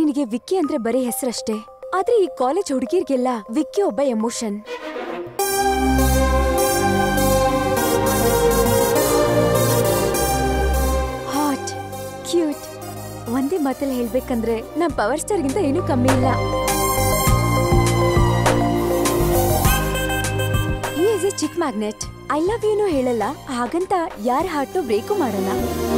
ನಿನಗೆ ವಿಕ್ಕಿ ಅಂದ್ರೆ ಬರೀ ಹೆಸರಷ್ಟೇ ಆದ್ರೆ ಈ ಕಾಲೇಜ್ ಹುಡುಗಿರ್ಗೆಲ್ಲ ವಿಕ್ಕಿ ಒಬ್ಬ ಎಮೋಷನ್ ಹಾಟ್ ಕ್ಯೂಟ್ ಒಂದೇ ಮಾತಲ್ಲಿ ಹೇಳ್ಬೇಕಂದ್ರೆ ನಮ್ ಪವರ್ ಸ್ಟಾರ್ಗಿಂತ ಏನೂ ಕಮ್ಮಿ ಇಲ್ಲ he is a chick magnet I love ಯುನು ಹೇಳಲ್ಲ ಹಾಗಂತ ಯಾರ ಹಾರ್ಟು ಬ್ರೇಕು ಮಾಡಲ್ಲ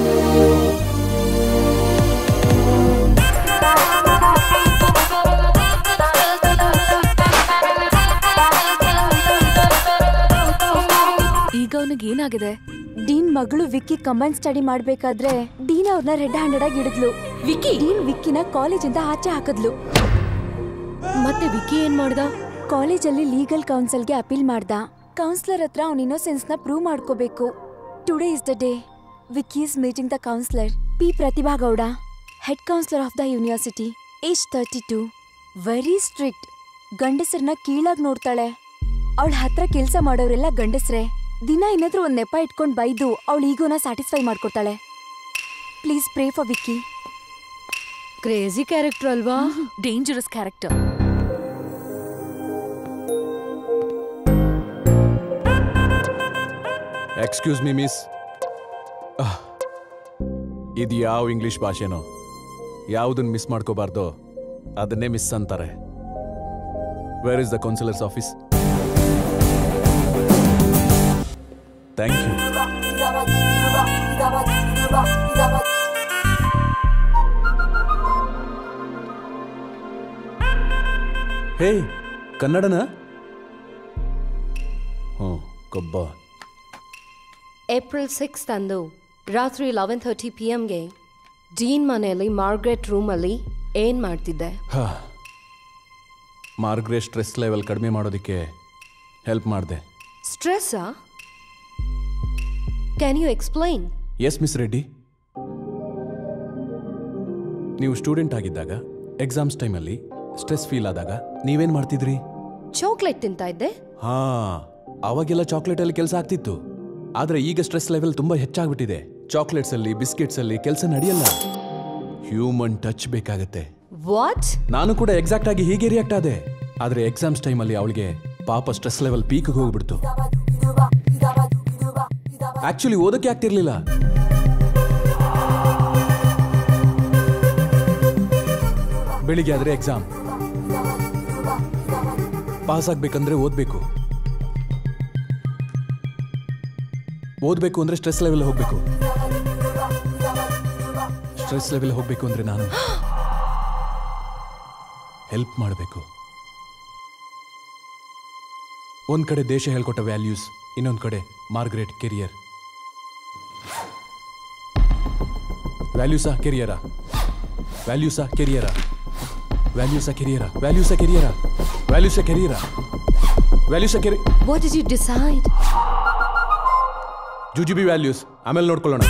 ಈಗ ಅವನಿಗೆ ಏನಾಗಿದೆ ಡೀನ್ ಮಗಳು ವಿಕ್ಕಿ ಕಂಬೈನ್ ಸ್ಟಡಿ ಮಾಡ್ಬೇಕಾದ್ರೆ ಡೀನ್ ಅವ್ರನ್ನ ರೆಡ್ ಹ್ಯಾಂಡೆಡ್ ಆಗಿ ಹಿಡಿದ್ಲು ವಿಕ್ಕಿ ಡೀನ್ ವಿಕ್ಕಿನ ಕಾಲೇಜಿಂದ ಆಚೆ ಹಾಕಿದ್ಲು ಮತ್ತೆ ವಿಕ್ಕಿ ಏನ್ ಮಾಡ್ದ ಕಾಲೇಜಲ್ಲಿ ಲೀಗಲ್ ಕೌನ್ಸಿಲ್ಗೆ ಅಪೀಲ್ ಮಾಡ್ದ ಕೌನ್ಸಿಲರ್ ಹತ್ರ ಅವ್ನ ಇನ್ನೋಸೆನ್ಸ್ ನ ಪ್ರೂವ್ ಮಾಡ್ಕೋಬೇಕು today is the day Vicky is meeting the counsellor P Pratibha Gowda head counsellor of the university age thirty two very strict ಗಂಡಸರನ್ನ ಕೀಳಾಗಿ ನೋಡ್ತಾಳೆ ಅವಳ ಹತ್ರ ಕೆಲಸ ಮಾಡೋರೆಲ್ಲ ಗಂಡಸ್ರೆ ದಿನ ಏನಾದ್ರೂ ಒಂದ್ ನೆಪ ಇಟ್ಕೊಂಡ್ ಬೈದು ಅವಳ ಈಗೋನ ಸ್ಯಾಟಿಸ್ಫೈ ಮಾಡ್ಕೊತಾಳೆ please pray for Vicky crazy character ಅಲ್ವಾ dangerous character excuse me miss ಇದು ಯಾವ ಇಂಗ್ಲಿಷ್ ಭಾಷೆನೋ ಯಾವುದನ್ನ ಮಿಸ್ ಮಾಡ್ಕೋಬಾರ್ದೋ ಅದನ್ನೇ ಮಿಸ್ ಅಂತಾರೆ where is the counsellor's office thank you hey ಕನ್ನಡನ ಹ್ಞೂ ಕೊಬ್ಬ ಏಪ್ರಿಲ್ ಸಿಕ್ಸ್ ಅಂದು ರಾತ್ರಿ ಲೆವೆನ್ ಥರ್ಟಿ ಪಿ ಎಮ್ಗೆ ಡೀನ್ ಮನೆಯಲ್ಲಿ ಮಾರ್ಗ್ರೆಟ್ ರೂಮಲ್ಲಿ ಏನ್ ಮಾಡ್ತಿದ್ದೆ ಹಾ. ಮಾರ್ಗ್ರೆಟ್ ಸ್ಟ್ರೆಸ್ ಲೆವೆಲ್ ಕಡಿಮೆ ಮಾಡೋದಕ್ಕೆ ಹೆಲ್ಪ್ ಮಾಡಿದೆ ಸ್ಟ್ರೆಸ್ಸಾ can you explain yes miss Reddy ನೀವು ಸ್ಟೂಡೆಂಟ್ ಆಗಿದ್ದಾಗ ಎಕ್ಸಾಮ್ಸ್ ಟೈಮಲ್ಲಿ ಸ್ಟ್ರೆಸ್ ಫೀಲ್ ಆದಾಗ ನೀವೇನ್ ಮಾಡ್ತಿದ್ರಿ ಚಾಕ್ಲೇಟ್ ತಿಂತಾ ಇದ್ದೆ ಹಾ ಅವಾಗೆಲ್ಲ ಚಾಕ್ಲೇಟ್ ಅಲ್ಲಿ ಕೆಲಸ ಆಗ್ತಿತ್ತು ಆದ್ರೆ ಈಗ ಸ್ಟ್ರೆಸ್ ಲೆವೆಲ್ ತುಂಬಾ ಹೆಚ್ಚಾಗ್ಬಿಟ್ಟಿದೆ ಚಾಕ್ಲೇಟ್ಸ್ ಅಲ್ಲಿ ಬಿಸ್ಕೆಟ್ಸ್ ಅಲ್ಲಿ ಕೆಲಸ ನಡೆಯಲ್ಲ ಹ್ಯೂಮನ್ ಟಚ್ ಬೇಕಾಗತ್ತೆ ವಾಟ್ ನಾನು ಕೂಡ ಎಕ್ಸಾಕ್ಟ್ ಆಗಿ ಹೀಗೆ ರಿಯಾಕ್ಟ್ ಆದೆ ಆದ್ರೆ ಎಕ್ಸಾಮ್ಸ್ ಟೈಮಲ್ಲಿ ಅವಳಿಗೆ ಪಾಪ ಸ್ಟ್ರೆಸ್ ಲೆವೆಲ್ ಪೀಕ್ ಹೋಗ್ಬಿಡ್ತು ಆಕ್ಚುಲಿ ಓದಕ್ಕೆ ಆಗ್ತಿರ್ಲಿಲ್ಲ ಬೆಳಿಗ್ಗೆ ಆದ್ರೆ ಎಕ್ಸಾಮ್ ಪಾಸ್ ಆಗ್ಬೇಕಂದ್ರೆ ಓದ್ಬೇಕು ಓದ್ಬೇಕು ಅಂದ್ರೆ ಸ್ಟ್ರೆಸ್ ಲೆವೆಲ್ ಹೋಗ್ಬೇಕು ಸ್ಟ್ರೆಸ್ ಲೆವೆಲ್ ಹೋಗ್ಬೇಕು ಅಂದ್ರೆ ನಾನು ಹೆಲ್ಪ್ ಮಾಡಬೇಕು ಒಂದ್ ಕಡೆ ದೇಶ ಹೇಳ್ಕೊಟ್ಟ ವ್ಯಾಲ್ಯೂಸ್ ಇನ್ನೊಂದ್ ಕಡೆ ಮಾರ್ಗ್ರೆಟ್ ಕೆರಿಯರ್ ವ್ಯಾಲ್ಯೂಸಾ ಕೆರಿಯರ ವ್ಯಾಲ್ಯೂಸಾ ಕೆರಿಯರ ವ್ಯಾಲ್ಯೂಸಾ ಕೆರಿಯರ ವ್ಯಾಲ್ಯೂಸಾ ಕೆರಿಯರ ವ್ಯಾಲ್ಯೂಸಾ ಕೆರಿಯರ ವ್ಯಾಲ್ಯೂಸಾ ಕೆರಿ ವಾಟ್ ಡಿಡ್ ಯು ಡಿಸೈಡ್ ಜುಜುಬಿ ವ್ಯಾಲ್ಯೂಸ್ ಆಮೇಲೆ ನೋಡ್ಕೊಳ್ಳೋಣ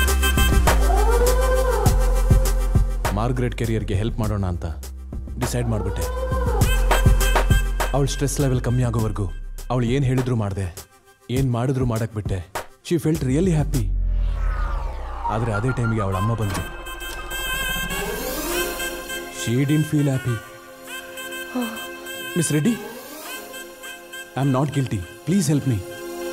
ಮಾರ್ಗ್ರೆಟ್ ಕೆರಿಯರ್ಗೆ ಹೆಲ್ಪ್ ಮಾಡೋಣ ಅಂತ ಡಿಸೈಡ್ ಮಾಡಿಬಿಟ್ಟೆ ಅವಳ ಸ್ಟ್ರೆಸ್ ಲೆವೆಲ್ ಕಮ್ಮಿ ಆಗೋವರೆಗೂ ಅವಳು ಏನು ಹೇಳಿದ್ರು ಮಾಡಿದೆ ಏನು ಮಾಡಿದ್ರು ಮಾಡಕ್ ಬಿಟ್ಟೆ ಶಿ ಫೆಲ್ಟ್ ರಿಯಲಿ ಹ್ಯಾಪಿ ಆದರೆ ಅದೇ ಟೈಮಿಗೆ ಅವಳ ಅಮ್ಮ ಬಂತು she didn't feel happy miss Reddy I am not guilty please help me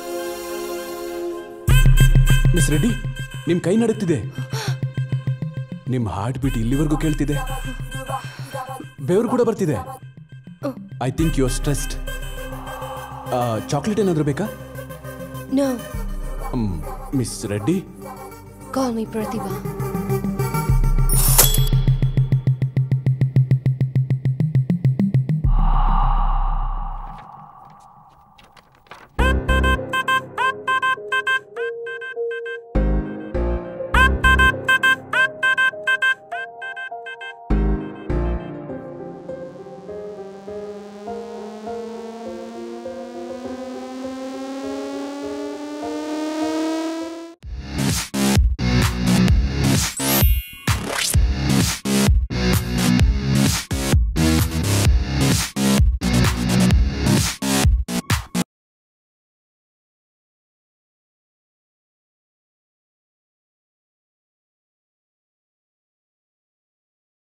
miss Reddy ನಿಮ್ ಕೈ ನಡುತ್ತಿದೆ ನಿಮ್ ಹಾರ್ಟ್ ಬೀಟ್ ಇಲ್ಲಿವರೆಗೂ ಕೇಳ್ತಿದೆ ಬೆವರು ಕೂಡ ಬರ್ತಿದೆ I think you are stressed chocolate ಏನಾದರೂ ಬೇಕಾ no miss Reddy call me ಪ್ರತಿಭಾ